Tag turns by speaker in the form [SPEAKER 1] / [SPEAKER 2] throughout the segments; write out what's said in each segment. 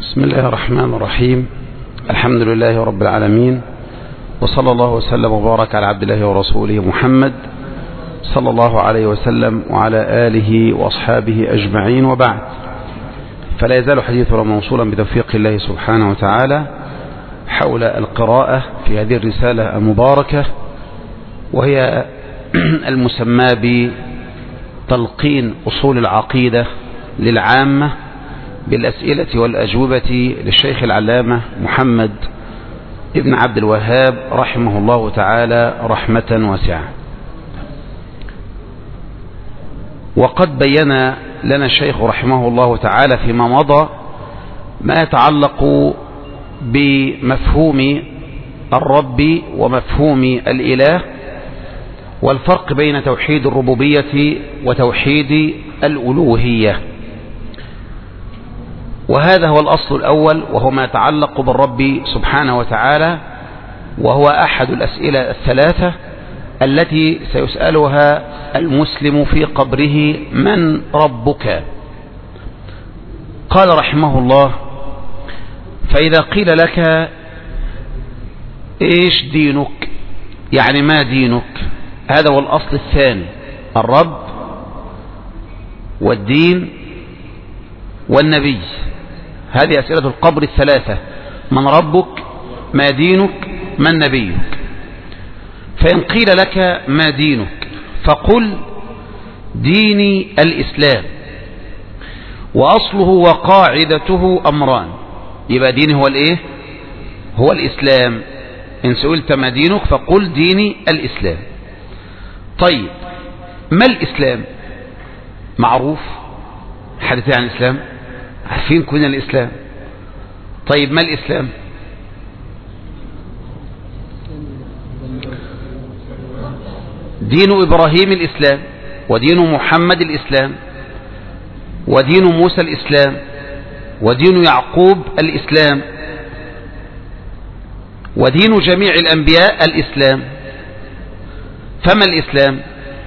[SPEAKER 1] بسم الله الرحمن الرحيم الحمد لله رب العالمين وصلى الله وسلم وبارك على عبد الله ورسوله محمد صلى الله عليه وسلم وعلى آله وأصحابه أجمعين وبعد فلا يزال حديثنا موصولا بتوفيق الله سبحانه وتعالى حول القراءة في هذه الرسالة المباركة وهي المسمى بتلقين أصول العقيدة للعامة بالأسئلة والأجوبة للشيخ العلامة محمد ابن عبد الوهاب رحمه الله تعالى رحمة واسعة وقد بين لنا الشيخ رحمه الله تعالى فيما مضى ما يتعلق بمفهوم الرب ومفهوم الإله والفرق بين توحيد الربوبية وتوحيد الألوهية وهذا هو الأصل الأول وهو ما يتعلق بالرب سبحانه وتعالى وهو أحد الأسئلة الثلاثة التي سيسألها المسلم في قبره من ربك قال رحمه الله فإذا قيل لك إيش دينك يعني ما دينك هذا هو الأصل الثاني الرب والدين والنبي هذه أسئلة القبر الثلاثة من ربك ما دينك من نبيك فإن قيل لك ما دينك فقل ديني الإسلام وأصله وقاعدته أمران يبقى ديني هو الإيه هو الإسلام إن سئلت ما دينك فقل ديني الإسلام طيب ما الإسلام معروف حدث عن الإسلام عارفين كون الإسلام طيب ما الإسلام دين إبراهيم الإسلام ودين محمد الإسلام ودين موسى الإسلام ودين يعقوب الإسلام ودين جميع الأنبياء الإسلام فما الإسلام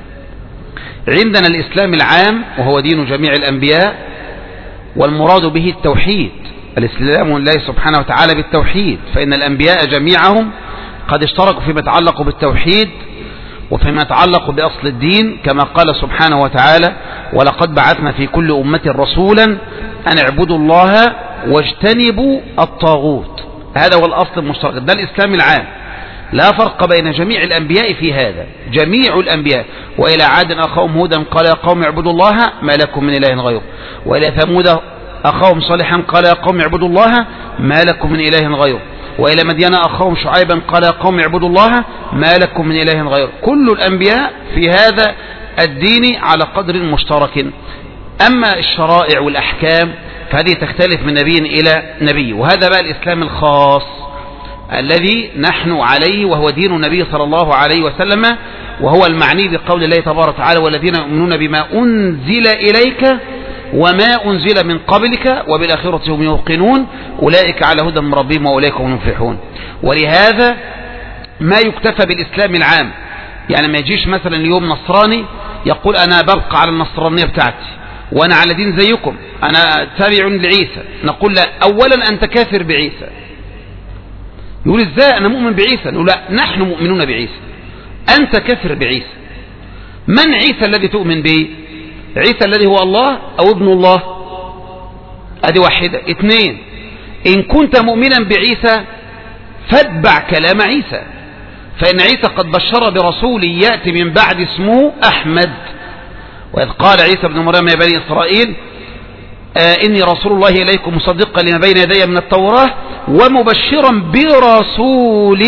[SPEAKER 1] عندنا الإسلام العام وهو دين جميع الأنبياء والمراد به التوحيد الإسلام لله سبحانه وتعالى بالتوحيد فإن الأنبياء جميعهم قد اشتركوا فيما يتعلق بالتوحيد وفيما يتعلق بأصل الدين كما قال سبحانه وتعالى ولقد بعثنا في كل أمة رسولا أن اعبدوا الله واجتنبوا الطاغوت هذا هو الأصل المشترك ده الإسلام العام لا فرق بين جميع الأنبياء في هذا جميع الأنبياء وإلى عاد أخاهم هودا قال يا قوم اعبدوا الله ما لكم من إله غيره وإلى ثمود أخاهم صالحا قال يا قوم اعبدوا الله ما لكم من إله غيره وإلى مدين أخاهم شعيبا قال يا قوم اعبدوا الله ما لكم من إله غيره كل الأنبياء في هذا الدين على قدر مشترك أما الشرائع والأحكام فهذه تختلف من نبي إلى نبي وهذا بقى الإسلام الخاص الذي نحن عليه وهو دين النبي صلى الله عليه وسلم وهو المعني بقول الله تبارك وتعالى والذين يؤمنون بما أنزل إليك وما أنزل من قبلك وبالآخرة هم يوقنون أولئك على هدى من ربهم وأولئك هم المفلحون ولهذا ما يكتفى بالإسلام العام يعني ما يجيش مثلا اليوم نصراني يقول أنا ببقى على النصرانية بتاعتي وأنا على دين زيكم أنا تابع لعيسى نقول لا أولا أنت كافر بعيسى يقول ازاي أنا مؤمن بعيسى نقول لا نحن مؤمنون بعيسى أنت كافر بعيسى من عيسى الذي تؤمن به عيسى الذي هو الله أو ابن الله ادي واحدة اثنين إن كنت مؤمنا بعيسى فاتبع كلام عيسى فإن عيسى قد بشر برسول يأتي من بعد اسمه أحمد وإذ قال عيسى بن مريم يا بني إسرائيل آه إني رسول الله إليكم مصدقا لما بين يدي من التوراة ومبشرا برسول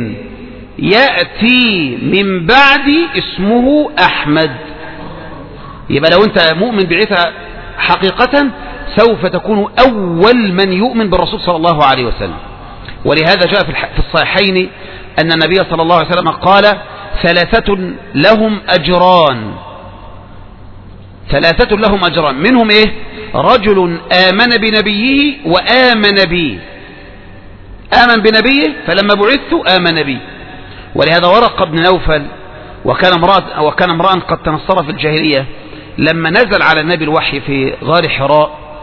[SPEAKER 1] يأتي من بعد اسمه أحمد يبقى لو أنت مؤمن بعيسى حقيقة سوف تكون أول من يؤمن بالرسول صلى الله عليه وسلم ولهذا جاء في الصحيحين أن النبي صلى الله عليه وسلم قال ثلاثة لهم أجران ثلاثة لهم أجران منهم إيه رجل آمن بنبيه وآمن بي آمن بنبيه فلما بعثت آمن بي ولهذا ورق بن نوفل وكان امرأة, وكان امرأ قد تنصر في الجاهلية لما نزل على النبي الوحي في غار حراء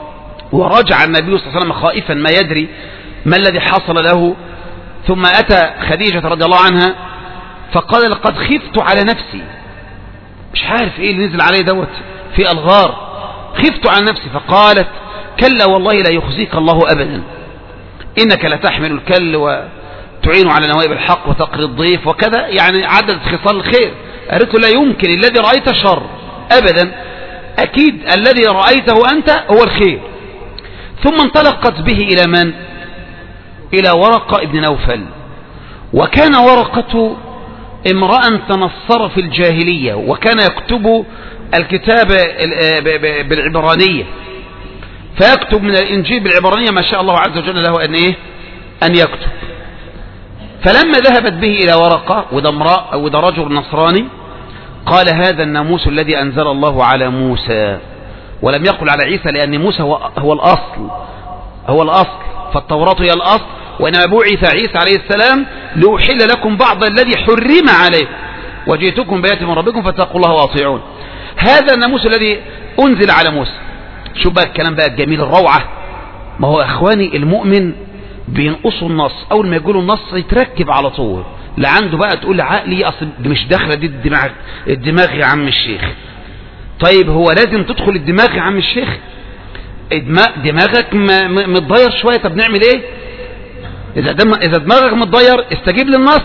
[SPEAKER 1] ورجع النبي صلى الله عليه وسلم خائفا ما يدري ما الذي حصل له ثم أتى خديجة رضي الله عنها فقال لقد خفت على نفسي مش عارف ايه اللي نزل عليه دوت في الغار خفت على نفسي فقالت كلا والله لا يخزيك الله أبدا إنك لتحمل الكل وتعين على نوائب الحق وتقري الضيف وكذا يعني عدد خصال الخير قالت له لا يمكن الذي رأيت شر أبدا أكيد الذي رأيته أنت هو الخير ثم انطلقت به إلى من إلى ورقة ابن نوفل وكان ورقة امرأ تنصر في الجاهلية وكان يكتب الكتاب بالعبرانية فيكتب من الإنجيل بالعبرانية ما شاء الله عز وجل له أن إيه أن يكتب فلما ذهبت به إلى ورقة وده امرأة وده رجل نصراني قال هذا الناموس الذي أنزل الله على موسى ولم يقل على عيسى لأن موسى هو, هو الأصل هو الأصل فالتوراة هي الأصل وإنما بعث عيسى عليه السلام لأحل لكم بعض الذي حرم عليكم وجئتكم بيات من ربكم فاتقوا الله واطيعون هذا الناموس الذي أنزل على موسى شوف بقى الكلام بقى الجميل الروعة ما هو أخواني المؤمن بينقصوا النص أول ما يقولوا النص يتركب على طول لا عنده بقى تقول لعقلي أصل مش داخلة دي الدماغ الدماغ يا عم الشيخ طيب هو لازم تدخل الدماغ يا عم الشيخ دماغك متضير شوية طب نعمل ايه إذا, دم إذا دماغك متضير استجيب للنص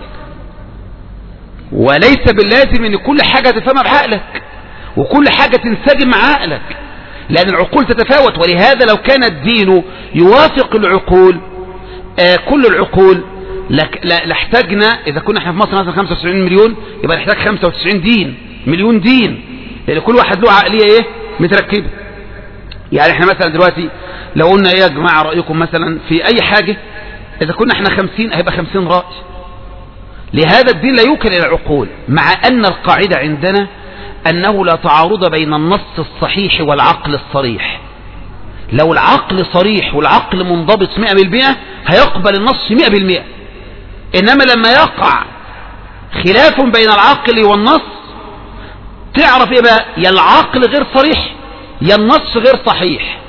[SPEAKER 1] وليس باللازم ان كل حاجة تفهمها بعقلك وكل حاجة تنسجم مع عقلك لأن العقول تتفاوت ولهذا لو كان الدين يوافق العقول آه كل العقول لاحتاجنا إذا كنا احنا في مصر مثلا 95 مليون يبقى نحتاج 95 دين مليون دين لأن كل واحد له عقلية ايه متركبة يعني احنا مثلا دلوقتي لو قلنا ايه يا جماعة رأيكم مثلا في أي حاجة إذا كنا احنا 50 هيبقى 50 رأي لهذا الدين لا يوكل إلى العقول مع أن القاعدة عندنا أنه لا تعارض بين النص الصحيح والعقل الصريح لو العقل صريح والعقل منضبط 100% هيقبل النص 100% إنما لما يقع خلاف بين العقل والنص تعرف إيه بقى يا العقل غير صريح يا النص غير صحيح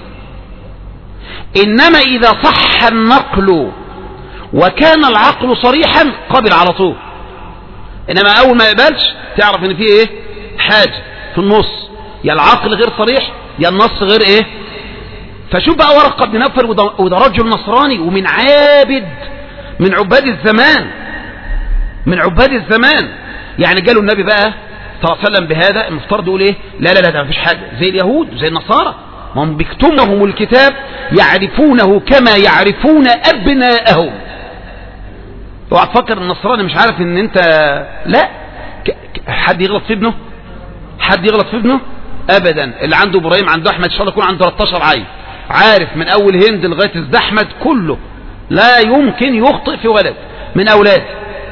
[SPEAKER 1] إنما إذا صح النقل وكان العقل صريحا قبل على طول إنما أول ما يقبلش تعرف إن فيه إيه حاجة في النص يا العقل غير صريح يا النص غير إيه فشوف بقى ورقة بن نفر وده رجل نصراني ومن عابد من عباد الزمان من عباد الزمان يعني قالوا النبي بقى صلى الله عليه وسلم بهذا المفترض يقول ايه لا لا لا ده مفيش حاجة زي اليهود زي النصارى ما هم بيكتمهم الكتاب يعرفونه كما يعرفون أبناءهم اوعى تفكر النصراني مش عارف ان انت لا حد يغلط في ابنه حد يغلط في ابنه ابدا اللي عنده ابراهيم عنده احمد ان شاء الله يكون عنده 13 عيل عارف من اول هند لغايه الزحمد كله لا يمكن يخطئ في ولد من اولاده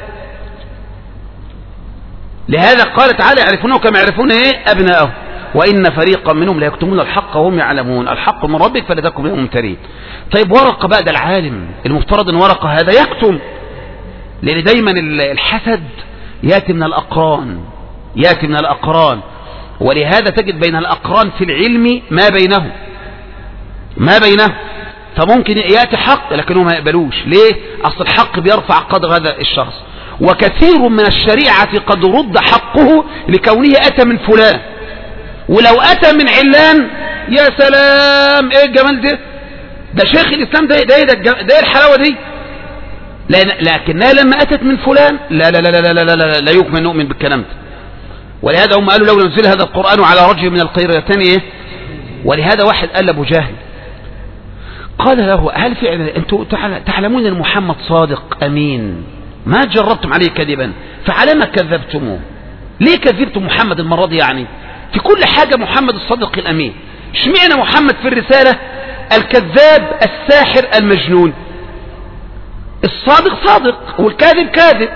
[SPEAKER 1] لهذا قال تعالى يعرفونه كما يعرفون ايه ابنائهم وان فريقا منهم لا يكتمون الحق وهم يعلمون الحق من ربك فلا تكن منهم ممترين طيب ورقه بقى ده العالم المفترض ان ورقه هذا يكتم لان دايما الحسد ياتي من الاقران ياتي من الاقران ولهذا تجد بين الاقران في العلم ما بينهم ما بينهم فممكن ياتي حق لكنهم ما يقبلوش ليه اصل الحق بيرفع قدر هذا الشخص وكثير من الشريعة قد رد حقه لكونه أتى من فلان ولو أتى من علان يا سلام ايه الجمال ده ده شيخ الإسلام ده ده ده, ده الحلاوة دي لكنها لما أتت من فلان لا لا لا لا لا لا لا, لا, لا يكمن نؤمن بالكلام ده ولهذا هم قالوا لو نزل هذا القرآن على رجل من القريتين ايه ولهذا واحد قال لأبو جهل قال له هل فعلا انتم تعلمون ان محمد صادق امين ما جربتم عليه كذبا فعلى ما كذبتموه ليه كذبتم محمد المرة دي يعني في كل حاجة محمد الصادق الامين اشمعنى محمد في الرسالة الكذاب الساحر المجنون الصادق صادق والكاذب كاذب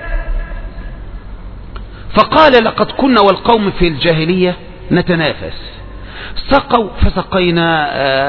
[SPEAKER 1] فقال لقد كنا والقوم في الجاهلية نتنافس سقوا فسقينا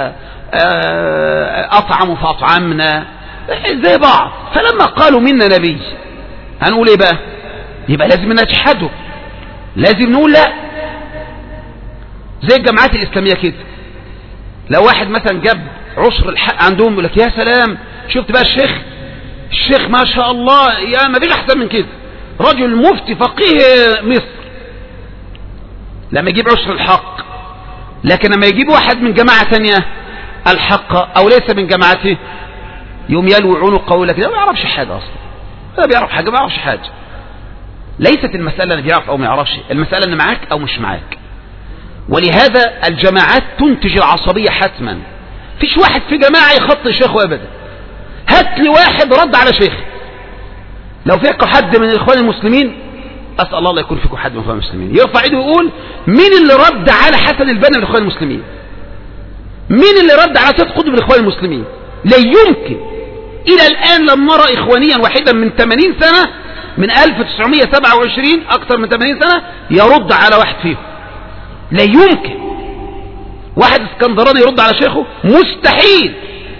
[SPEAKER 1] أطعموا فأطعمنا زي بعض فلما قالوا منا نبي هنقول ايه بقى يبقى لازم نجحده لازم نقول لا زي الجماعات الإسلامية كده لو واحد مثلا جاب عشر الحق عندهم يقول لك يا سلام شفت بقى الشيخ الشيخ ما شاء الله يا ما فيش احسن من كده رجل مفتي فقيه مصر لما يجيب عشر الحق لكن لما يجيب واحد من جماعة ثانية الحق او ليس من جماعته يوم يلوي عنقه ويقول لك ده ما يعرفش حاجة اصلا لا بيعرف حاجة ما يعرفش حاجة ليست المسألة ان بيعرف او ما يعرفش المسألة ان معاك او مش معاك ولهذا الجماعات تنتج العصبية حتما فيش واحد في جماعة يخطي شيخه ابدا هات لي واحد رد على شيخ لو فيكم حد من الاخوان المسلمين اسال الله لا يكون فيكم حد من الاخوان المسلمين يرفع ايده ويقول مين اللي رد على حسن البنا من الاخوان المسلمين مين اللي رد على سيد قطب من الاخوان المسلمين لا يمكن الى الان لم نرى اخوانيا واحدا من 80 سنه من 1927 اكثر من 80 سنه يرد على واحد فيهم لا يمكن واحد اسكندراني يرد على شيخه مستحيل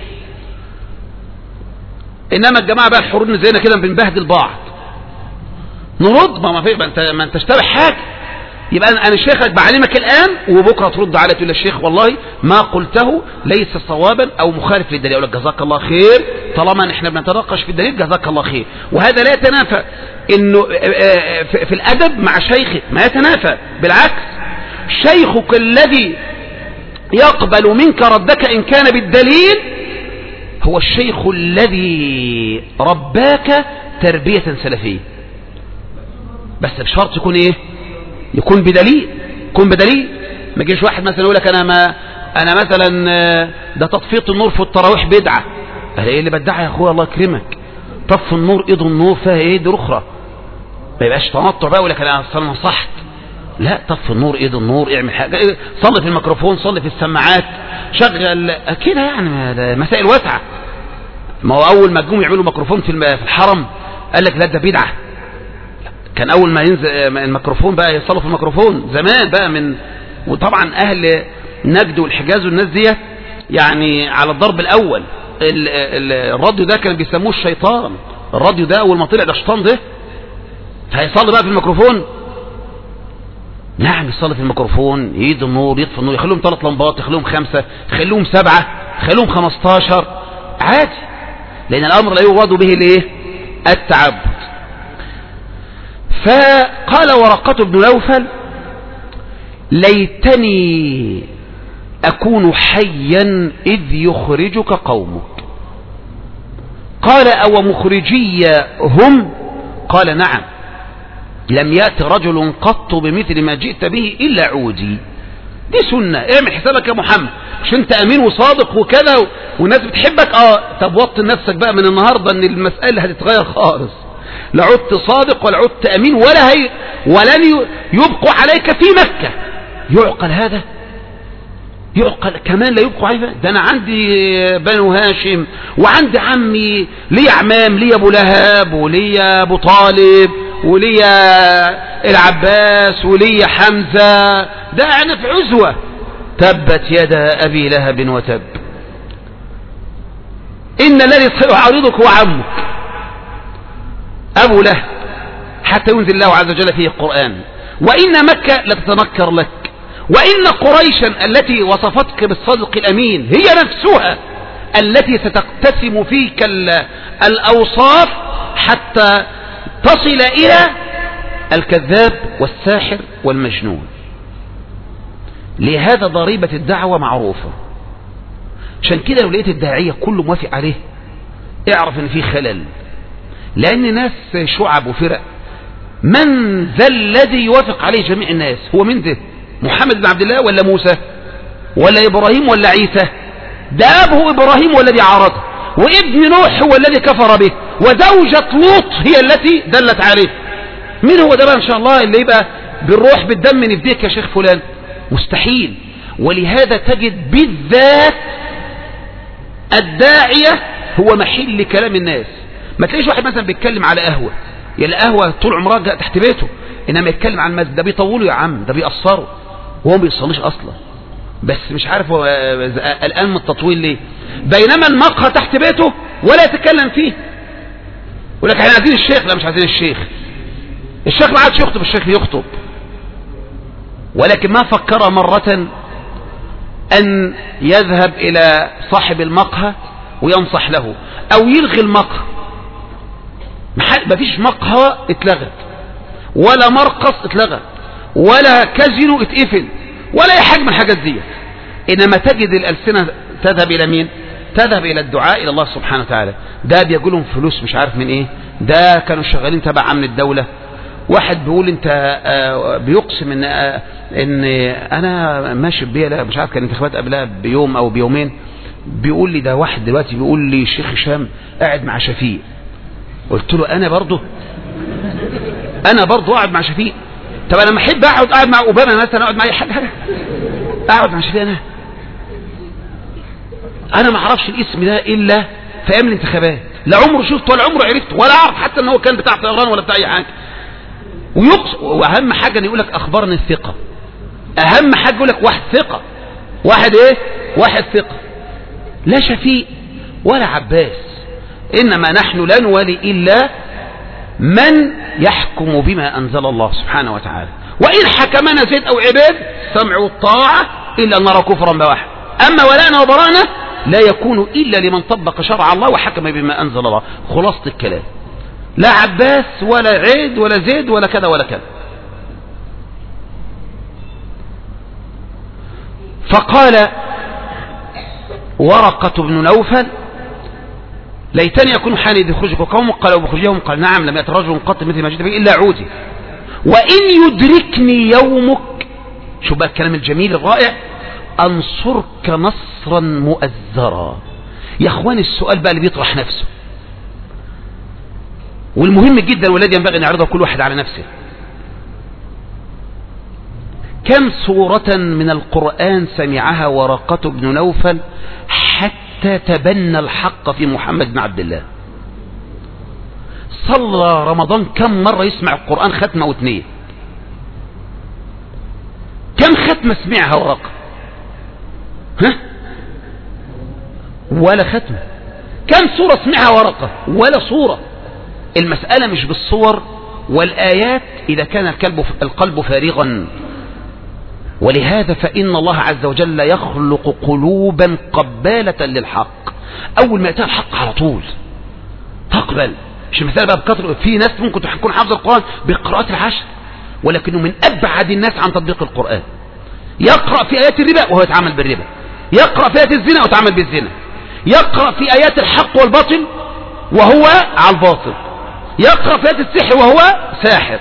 [SPEAKER 1] انما الجماعه بقى الحرون زينا كده بنبهدل بعض نرد ما ما في ما انت ما انتش تابع حاجه يبقى انا أنا شيخك بعلمك الان وبكره ترد علي تقول الشيخ والله ما قلته ليس صوابا او مخالف للدليل اقول لك جزاك الله خير طالما احنا بنتناقش في الدليل جزاك الله خير وهذا لا يتنافى انه في في الادب مع شيخك ما يتنافى بالعكس شيخك الذي يقبل منك ردك ان كان بالدليل هو الشيخ الذي رباك تربية سلفية بس بشرط يكون ايه يكون بدليل يكون بدليل ما يجيش واحد مثلا يقول لك انا ما انا مثلا ده تطفيط النور في التراويح بدعه قال ايه اللي بدعها يا اخويا الله يكرمك طف النور ايد النور فيها ايه دي اخرى ما يبقاش تنطع بقى يقول لك انا اصلا نصحت لا طف النور ايد النور اعمل حاجه صلي في الميكروفون صلي في السماعات شغل كده يعني مسائل واسعه ما هو اول ما جم يعملوا ميكروفون في في الحرم قال لك لا ده بدعه كان اول ما ينزل الميكروفون بقى يصلوا في الميكروفون زمان بقى من وطبعا اهل نجد والحجاز والناس دي يعني على الضرب الاول ال ال الراديو ده كان بيسموه الشيطان الراديو ده اول ما طلع ده شيطان ده هيصلي بقى في الميكروفون نعم يصلي في الميكروفون يد النور يطفي النور يخليهم ثلاث لمبات يخليهم خمسة يخليهم سبعة يخليهم خمستاشر عادي لأن الأمر لا يراد به الايه التعبد فقال ورقة بن نوفل ليتني أكون حيا إذ يخرجك قومك قال أو مخرجي هم قال نعم لم يأت رجل قط بمثل ما جئت به إلا عودي دي سنة اعمل حسابك يا محمد مش انت امين وصادق وكذا والناس بتحبك اه طب وطن نفسك بقى من النهاردة ان المسألة هتتغير خالص لا عدت صادق ولا عدت امين ولا هي ولن يبقوا عليك في مكة يعقل هذا يعقل كمان لا يبقوا عليك ده انا عندي بنو هاشم وعندي عمي لي عمام لي ابو لهب ولي ابو طالب ولي العباس ولي حمزة ده انا في عزوة تبت يدا ابي لهب وتب ان الذي يعرضك هو عمك أبو لهب حتى ينزل الله عز وجل فيه القرآن وإن مكة لتتنكر لك وإن قريشا التي وصفتك بالصدق الأمين هي نفسها التي ستقتسم فيك الأوصاف حتى تصل إلى الكذاب والساحر والمجنون لهذا ضريبة الدعوة معروفة عشان كده لو لقيت الداعية كله موافق عليه اعرف ان في خلل لأن ناس شعب وفرق من ذا الذي يوافق عليه جميع الناس هو من ذا محمد بن عبد الله ولا موسى ولا إبراهيم ولا عيسى ده أبه إبراهيم والذي عارضه وابن نوح هو الذي كفر به وزوجة لوط هي التي دلت عليه مين هو ده بقى إن شاء الله اللي يبقى بالروح بالدم نفديك يا شيخ فلان مستحيل ولهذا تجد بالذات الداعية هو محل كلام الناس ما تلاقيش واحد مثلا بيتكلم على قهوة يا القهوة طول عمرها تحت بيته انما يتكلم عن المسجد ده بيطولوا يا عم ده بيقصروا وهو ما بيصليش اصلا بس مش عارف هو الان من التطويل ليه بينما المقهى تحت بيته ولا يتكلم فيه يقول لك احنا عايزين الشيخ لا مش عايزين الشيخ الشيخ ما عادش يخطب الشيخ يخطب ولكن ما فكر مرة أن يذهب إلى صاحب المقهى وينصح له أو يلغي المقهى ما فيش مقهى اتلغت ولا مرقص اتلغى ولا كازينو اتقفل ولا اي حاجه من الحاجات دي انما تجد الالسنه تذهب الى مين تذهب الى الدعاء الى الله سبحانه وتعالى ده بيجي فلوس مش عارف من ايه ده كانوا شغالين تبع امن الدوله واحد بيقول انت آه، بيقسم ان آه، ان انا ماشي بيها مش عارف كان انتخابات قبلها بيوم او بيومين بيقول لي ده واحد دلوقتي بيقول لي الشيخ هشام قاعد مع شفيق قلت له انا برضه انا برضه قاعد مع شفيق طب انا لما احب اقعد قاعد مع اوباما مثلا اقعد مع اي حد حاجه اقعد مع شفيق انا انا ما اعرفش الاسم ده الا في ايام الانتخابات لا عمره شفته ولا عمره عرفته ولا اعرف حتى ان هو كان بتاع طيران ولا بتاع اي حاجه ويقص واهم حاجه ان يقول لك اخبارني الثقه اهم حاجه يقول لك واحد ثقه واحد ايه واحد ثقه لا شفيق ولا عباس انما نحن لا نوالي الا من يحكم بما أنزل الله سبحانه وتعالى وإن حكمنا زيد أو عباد سمعوا الطاعة إلا أن نرى كفرا بواحد أما ولانا وبرانا لا يكون إلا لمن طبق شرع الله وحكم بما أنزل الله خلاصة الكلام لا عباس ولا عيد ولا زيد ولا كذا ولا كذا فقال ورقة بن نوفل ليتني أكون حاني إذ يخرجك قوم قالوا بخرجهم قال نعم لم يأتي رجل قط مثل ما جئت به إلا عودي وإن يدركني يومك شو بقى الكلام الجميل الرائع أنصرك نصرا مؤزرا يا أخوان السؤال بقى اللي بيطرح نفسه والمهم جدا والذي ينبغي أن يعرضه كل واحد على نفسه كم سورة من القرآن سمعها ورقة بن نوفل حتى تبنى الحق في محمد بن عبد الله صلى رمضان كم مرة يسمع القرآن ختمة واثنين كم ختمة سمعها ورقة ها ولا ختمة كم سورة سمعها ورقة ولا صورة المسألة مش بالصور والآيات إذا كان الكلب القلب فارغا ولهذا فإن الله عز وجل يخلق قلوبا قبالة للحق أول ما يأتيها الحق على طول تقبل مش المسألة بقى بكثرة في ناس ممكن تكون حافظ القرآن بقراءات العشر ولكنه من أبعد الناس عن تطبيق القرآن يقرأ في آيات الربا وهو يتعامل بالربا يقرأ في آيات الزنا ويتعامل بالزنا يقرأ في آيات الحق والباطل وهو على الباطل يقرأ في آيات السحر وهو ساحر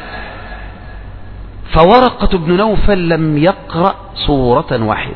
[SPEAKER 1] فورقة بن نوفل لم يقرأ صورة واحدة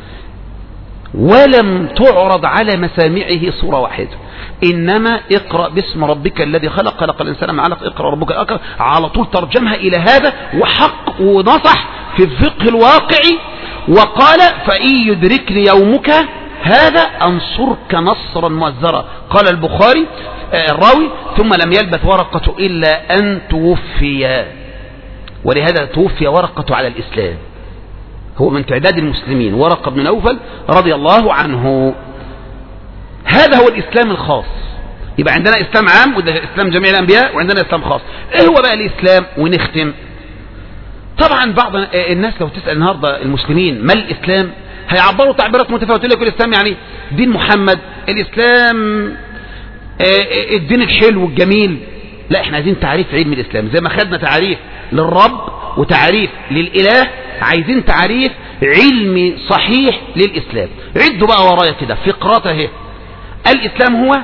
[SPEAKER 1] ولم تعرض على مسامعه صورة واحدة إنما اقرأ باسم ربك الذي خلق خلق الإنسان من علق اقرأ ربك الأكرم على طول ترجمها إلى هذا وحق ونصح في الفقه الواقعي وقال فإن يدركني يومك هذا أنصرك نصرا مؤزرا قال البخاري آه، الراوي ثم لم يلبث ورقة إلا أن توفي ولهذا توفي ورقة على الإسلام هو من تعداد المسلمين ورقة بن نوفل رضي الله عنه هذا هو الإسلام الخاص يبقى عندنا إسلام عام وده إسلام جميع الأنبياء وعندنا إسلام خاص إيه هو بقى الإسلام ونختم طبعا بعض الناس لو تسأل النهاردة المسلمين ما الإسلام هيعبروا تعبيرات متفاوتة لك الإسلام يعني دين محمد الإسلام آه، آه، الدين الحلو الجميل لا احنا عايزين تعريف علم الإسلام زي ما خدنا تعريف للرب وتعريف للإله عايزين تعريف علمي صحيح للإسلام عدوا بقى ورايا كده فقرات اهي الإسلام هو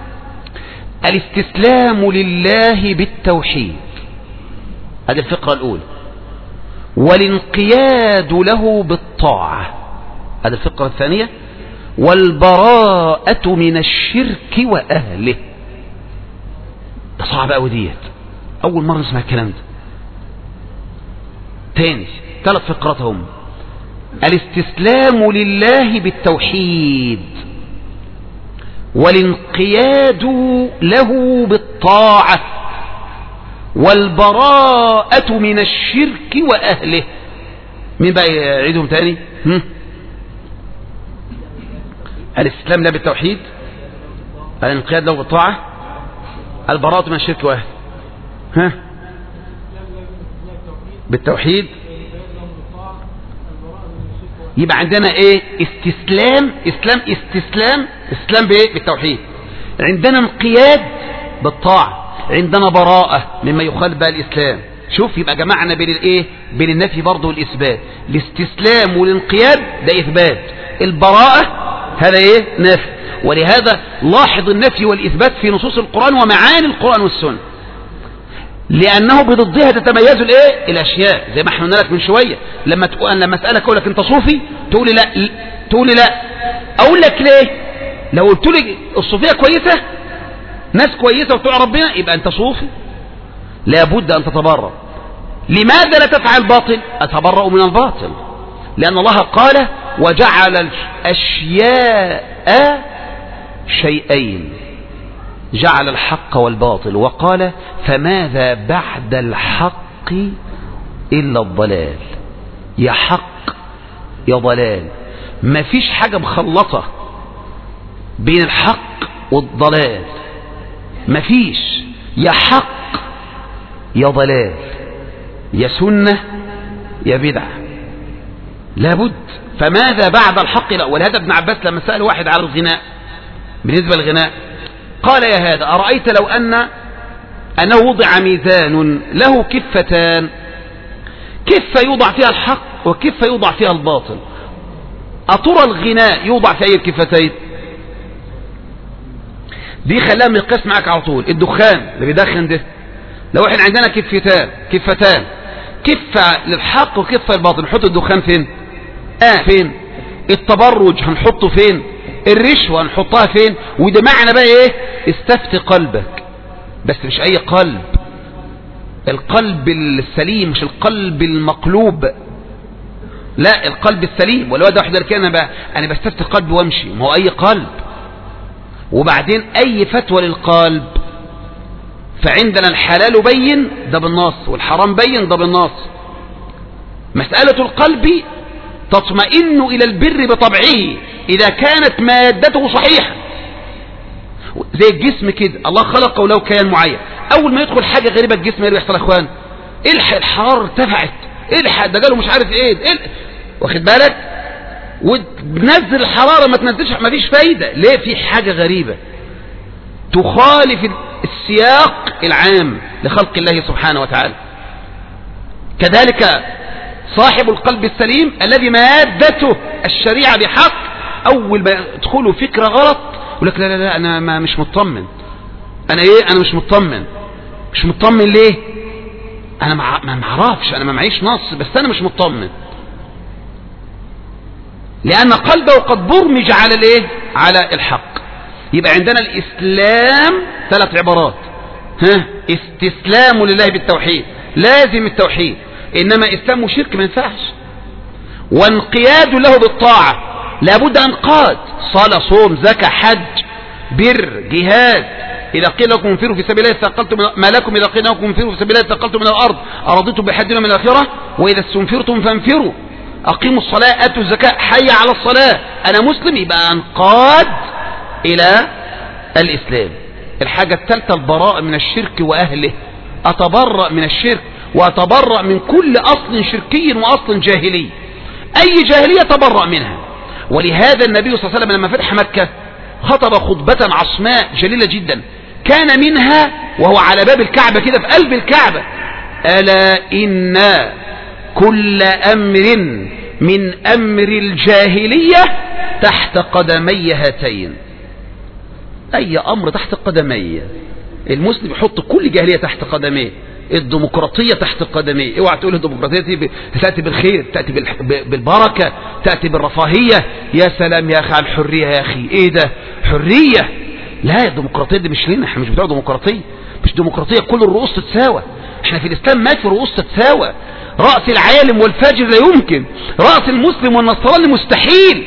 [SPEAKER 1] الاستسلام لله بالتوحيد هذه الفقرة الأولى والانقياد له بالطاعة هذه الفقرة الثانية والبراءة من الشرك وأهله ده صعب قوي ديت أول مرة نسمع الكلام ده تاني ثلاث فقرات هم الاستسلام لله بالتوحيد والانقياد له بالطاعة والبراءة من الشرك وأهله مين بقى يعيدهم تاني هم؟ الاستسلام له بالتوحيد الانقياد له بالطاعة البراءة من الشرك وأهله ها بالتوحيد يبقى عندنا ايه استسلام اسلام استسلام استسلام بايه بالتوحيد عندنا انقياد بالطاعة عندنا براءة مما يخالف بقى الاسلام شوف يبقى جمعنا بين الايه بين النفي برضه والاثبات الاستسلام والانقياد ده اثبات البراءة هذا ايه نفي ولهذا لاحظ النفي والاثبات في نصوص القرآن ومعاني القرآن والسنة لأنه بضدها تتميز الايه الأشياء زي ما احنا قلنا لك من شوية لما تقول لما أسألك أقول لك أنت صوفي تقول لي لا تقول لي لا أقول لك ليه لو قلت لي الصوفية كويسة ناس كويسة وبتوع ربنا يبقى أنت صوفي لابد أن تتبرأ لماذا لا تفعل باطل أتبرأ من الباطل لأن الله قال وجعل الأشياء شيئين جعل الحق والباطل وقال فماذا بعد الحق إلا الضلال يا حق يا ضلال ما فيش حاجة مخلطة بين الحق والضلال ما فيش يا حق يا ضلال يا سنة يا بدعة لابد فماذا بعد الحق لا ولهذا ابن عباس لما سأل واحد على الغناء بالنسبة للغناء قال يا هذا أرأيت لو أن أنه وضع ميزان له كفتان كفة يوضع فيها الحق وكفة يوضع فيها الباطل أطر الغناء يوضع في أي الكفتين دي خلاها مقياس معاك على طول الدخان اللي بيدخن ده لو احنا عندنا كفتان كفتان كفة للحق وكفة للباطل نحط الدخان فين اه فين التبرج هنحطه فين الرشوة نحطها فين وده معنى بقى ايه استفت قلبك بس مش اي قلب القلب السليم مش القلب المقلوب لا القلب السليم ولو ده واحد قال كده انا بقى انا بستفت قلبي وامشي ما هو اي قلب وبعدين اي فتوى للقلب فعندنا الحلال بين ده بالنص والحرام بين ده بالنص مسألة القلب تطمئن إلى البر بطبعه إذا كانت مادته صحيحة زي الجسم كده الله خلقه ولو كان معين أول ما يدخل حاجة غريبة الجسم ايه اللي بيحصل يا اخوان الحق الحرارة ارتفعت الحق ده جاله مش عارف ايه الحق واخد بالك وتنزل الحرارة ما تنزلش ما فيش فايدة ليه في حاجة غريبة تخالف السياق العام لخلق الله سبحانه وتعالى كذلك صاحب القلب السليم الذي مادته الشريعة بحق أول ما يدخله فكرة غلط يقول لك لا لا لا أنا ما مش مطمن أنا إيه أنا مش مطمن مش مطمن ليه أنا ما معرفش أنا ما معيش نص بس أنا مش مطمن لأن قلبه قد برمج على الإيه على الحق يبقى عندنا الإسلام ثلاث عبارات ها استسلام لله بالتوحيد لازم التوحيد إنما إسلام وشرك ما ينفعش وانقياد له بالطاعة لابد أنقاد صلاة صوم زكاة حج بر جهاد إذا قيل لكم انفروا في سبيل الله استقلتم ما لكم إذا قيل لكم انفروا في سبيل الله استقلتم من الأرض أرضيتم بحد من الآخرة وإذا استنفرتم فانفروا أقيموا الصلاة أتوا الزكاة حي على الصلاة أنا مسلم يبقى أنقاد إلى الإسلام الحاجة الثالثة البراءة من الشرك وأهله أتبرأ من الشرك وأتبرأ من كل أصل شركي وأصل جاهلي أي جاهلية تبرأ منها ولهذا النبي صلى الله عليه وسلم لما فتح مكة خطب خطبة عصماء جليلة جدا كان منها وهو على باب الكعبة كده في قلب الكعبة ألا إن كل أمر من أمر الجاهلية تحت قدمي هاتين أي أمر تحت قدمي المسلم يحط كل جاهلية تحت قدميه الديمقراطية تحت قدميه اوعى تقول الديمقراطية تأتي بالخير تأتي بالبركة تأتي بالرفاهية يا سلام يا أخي على الحرية يا أخي ايه ده حرية لا الديمقراطية دي مش لنا احنا مش بتوع ديمقراطية مش ديمقراطية كل الرؤوس تتساوى احنا في الإسلام ما في رؤوس تتساوى رأس العالم والفاجر لا يمكن رأس المسلم والنصراني مستحيل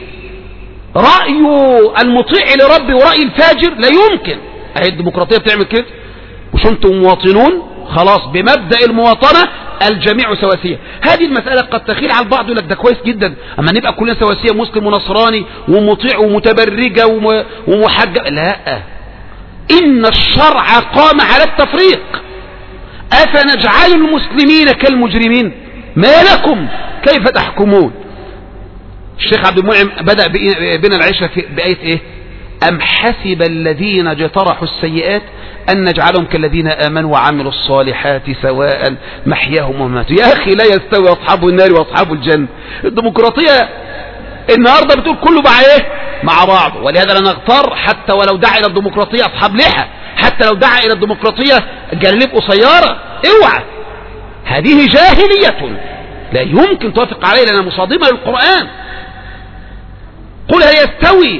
[SPEAKER 1] رأي المطيع لربي ورأي الفاجر لا يمكن اهي الديمقراطية بتعمل كده مش انتم مواطنون خلاص بمبدأ المواطنة الجميع سواسية هذه المسألة قد تخيل على البعض يقول لك ده كويس جدا اما نبقى كلنا سواسية مسلم ونصراني ومطيع ومتبرجة ومحجب لا ان الشرع قام على التفريق افنجعل المسلمين كالمجرمين ما لكم كيف تحكمون الشيخ عبد المنعم بدأ بنا العشرة بآية ايه أم حسب الذين اجترحوا السيئات أن نجعلهم كالذين آمنوا وعملوا الصالحات سواء محياهم ومماتوا يا أخي لا يستوي أصحاب النار وأصحاب الجنة الديمقراطية النهاردة بتقول كله مع ايه مع بعض ولهذا لا نغتر حتى ولو دعا إلى الديمقراطية أصحاب لحى حتى لو دعا إلى الديمقراطية جلاليب قصيرة اوعى هذه جاهلية لا يمكن توافق عليه لأنها مصادمة للقرآن قل هل يستوي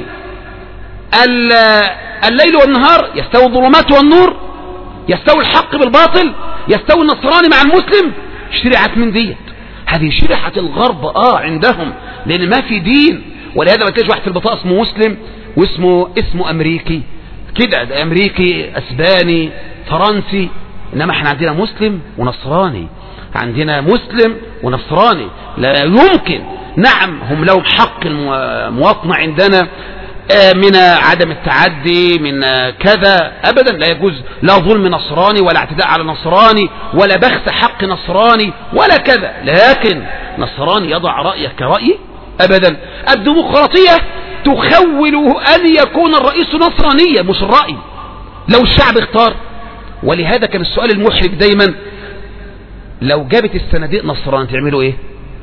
[SPEAKER 1] الليل والنهار يستوي الظلمات والنور يستوي الحق بالباطل يستوي النصراني مع المسلم شرعت من ديت هذه شريحة الغرب اه عندهم لان ما في دين ولهذا ما تلاقيش واحد في البطاقة اسمه مسلم واسمه اسمه امريكي كده ده امريكي اسباني فرنسي انما احنا عندنا مسلم ونصراني عندنا مسلم ونصراني لا يمكن نعم هم لهم حق المواطنة عندنا من عدم التعدي من كذا ابدا لا يجوز لا ظلم نصراني ولا اعتداء على نصراني ولا بخس حق نصراني ولا كذا لكن نصراني يضع رأيه كرأي ابدا الديمقراطية تخول ان يكون الرئيس نصرانيا مش الرأي لو الشعب اختار ولهذا كان السؤال المحرج دايما لو جابت الصناديق نصراني تعملوا ايه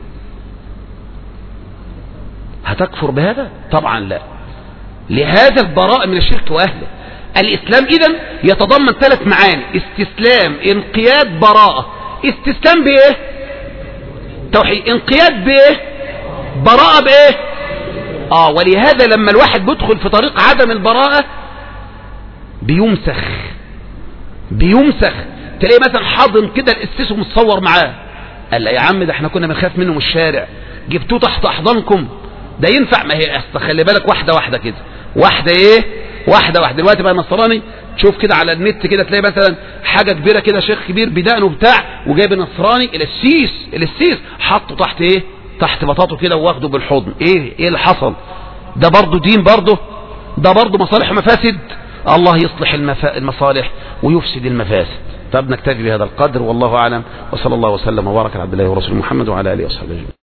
[SPEAKER 1] هتكفر بهذا طبعا لا لهذا البراء من الشرك واهله الاسلام اذا يتضمن ثلاث معاني استسلام انقياد براءة استسلام بايه توحيد انقياد بايه براءة بايه اه ولهذا لما الواحد بيدخل في طريق عدم البراءة بيمسخ بيمسخ تلاقي مثلا حاضن كده الاسيس ومتصور معاه قال لا يا عم ده احنا كنا بنخاف منه من الشارع جبتوه تحت احضانكم ده ينفع ما هي اصل خلي بالك واحده واحده كده واحده ايه واحده واحده دلوقتي بقى نصراني تشوف كده على النت كده تلاقي مثلا حاجه كبيره كده شيخ كبير بدقنه بتاع وجايب نصراني السيس السيس حطه تحت ايه تحت بطاطه كده واخده بالحضن ايه ايه اللي حصل ده برضه دين برضه ده برضه مصالح ومفاسد الله يصلح المصالح ويفسد المفاسد طب نكتفي بهذا القدر والله اعلم وصلى الله وسلم وبارك على عبد الله ورسوله محمد وعلى اله وصحبه اجمعين